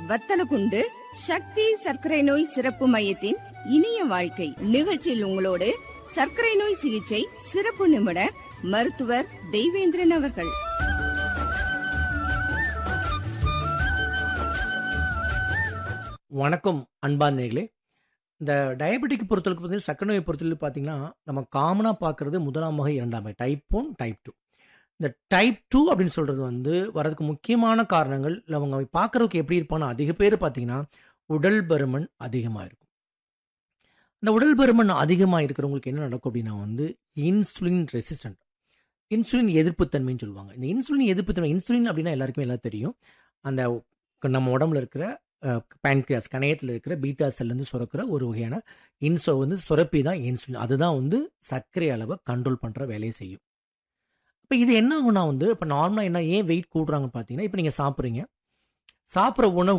வத்தலகுண்டு சக்தி சர்க்கரை நோய் சிறப்பு மையத்தின் இனிய வாழ்க்கை நிகழ்ச்சியில் உங்களோடு சர்க்கரை நோய் சிகிச்சை சிறப்பு நிபுணர் மருத்துவர் தெய்வேந்திரன் அவர்கள் வணக்கம் அன்பார்ந்தர்களே இந்த டயபெட்டிக் பொறுத்தளவுக்கு பார்த்தீங்கன்னா சக்கரை நோயை பொறுத்தளவுக்கு பார்த்தீங்கன்னா நம்ம காமனாக பார்க்குறது முதலாம் வகை இரண்டாம் வகை டைப் ஒன் டைப் டூ இந்த டைப் டூ அப்படின்னு சொல்கிறது வந்து வரதுக்கு முக்கியமான காரணங்கள் இல்லை அவங்க பார்க்குறதுக்கு எப்படி இருப்பான்னு அதிக பேர் பார்த்தீங்கன்னா உடல் பருமன் அதிகமாக இருக்கும் இந்த உடல் பருமன் அதிகமாக இருக்கிறவங்களுக்கு என்ன நடக்கும் அப்படின்னா வந்து இன்சுலின் ரெசிஸ்டன்ட் இன்சுலின் எதிர்ப்புத்தன்மைன்னு சொல்லுவாங்க இந்த இன்சுலின் எதிர்ப்புத்தன்மை இன்சுலின் அப்படின்னா எல்லாருக்குமே எல்லாம் தெரியும் அந்த நம்ம உடம்புல இருக்கிற பேன்கிரியாஸ் கணையத்தில் இருக்கிற பீட்டா செல்லேருந்து சுரக்கிற ஒரு வகையான இன்சோ வந்து சுரப்பி தான் இன்சுலின் அதுதான் வந்து சர்க்கரை அளவை கண்ட்ரோல் பண்ணுற வேலையை செய்யும் இப்போ இது என்ன ஆகும்னா வந்து இப்போ நார்மலாக என்ன ஏன் வெயிட் கூடுறாங்கன்னு பார்த்தீங்கன்னா இப்போ நீங்கள் சாப்பிட்றீங்க சாப்பிட்ற உணவு